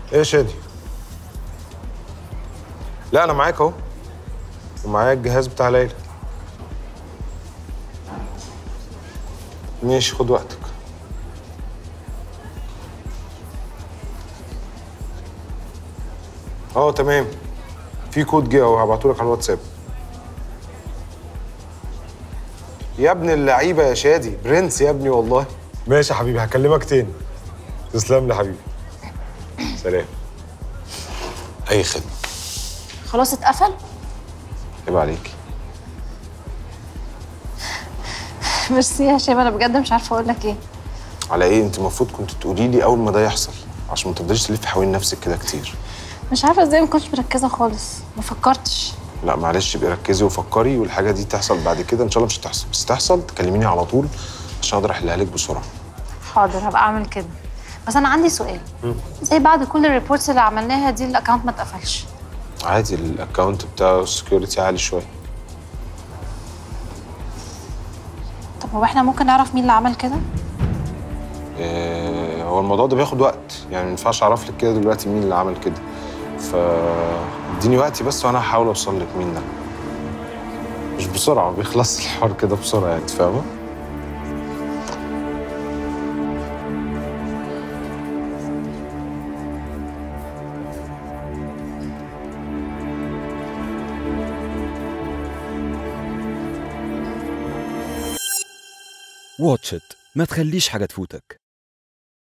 ايه يا شادي لا انا معاك اهو ومعايا الجهاز بتاع ليلى ماشي خد وقتك اه تمام في كود جه اهو هبعته لك على الواتساب يا ابن اللعيبه يا شادي برنس يا ابني والله ماشي يا حبيبي هكلمك تاني تسلم لي يا حبيبي سلام اي خدمه خلاص اتقفل عيب عليكي ميرسي يا هشام انا بجد مش عارفه اقول لك ايه على ايه انت المفروض كنت تقولي لي اول ما ده يحصل عشان ما تفضليش تلفي حوالين نفسك كده كتير مش عارفه ازاي ما كنتش مركزه خالص ما فكرتش لا معلش ابقي ركزي وفكري والحاجه دي تحصل بعد كده ان شاء الله مش هتحصل بس تحصل تكلميني على طول عشان اقدر احلها لك بسرعه حاضر هبقى اعمل كده بس انا عندي سؤال زي بعد كل الريبورتس اللي عملناها دي الاكونت ما اتقفلش عادي الاكونت بتاعه السكيورتي عالي شويه طب هو احنا ممكن نعرف مين اللي عمل كده إيه هو الموضوع ده بياخد وقت يعني ما ينفعش اعرف لك كده دلوقتي مين اللي عمل كده ف اديني وقتي بس وانا هحاول اوصل لك مين ده مش بسرعه بيخلص الحوار كده بسرعه يعني فاهمه واتش إت ما تخليش حاجة تفوتك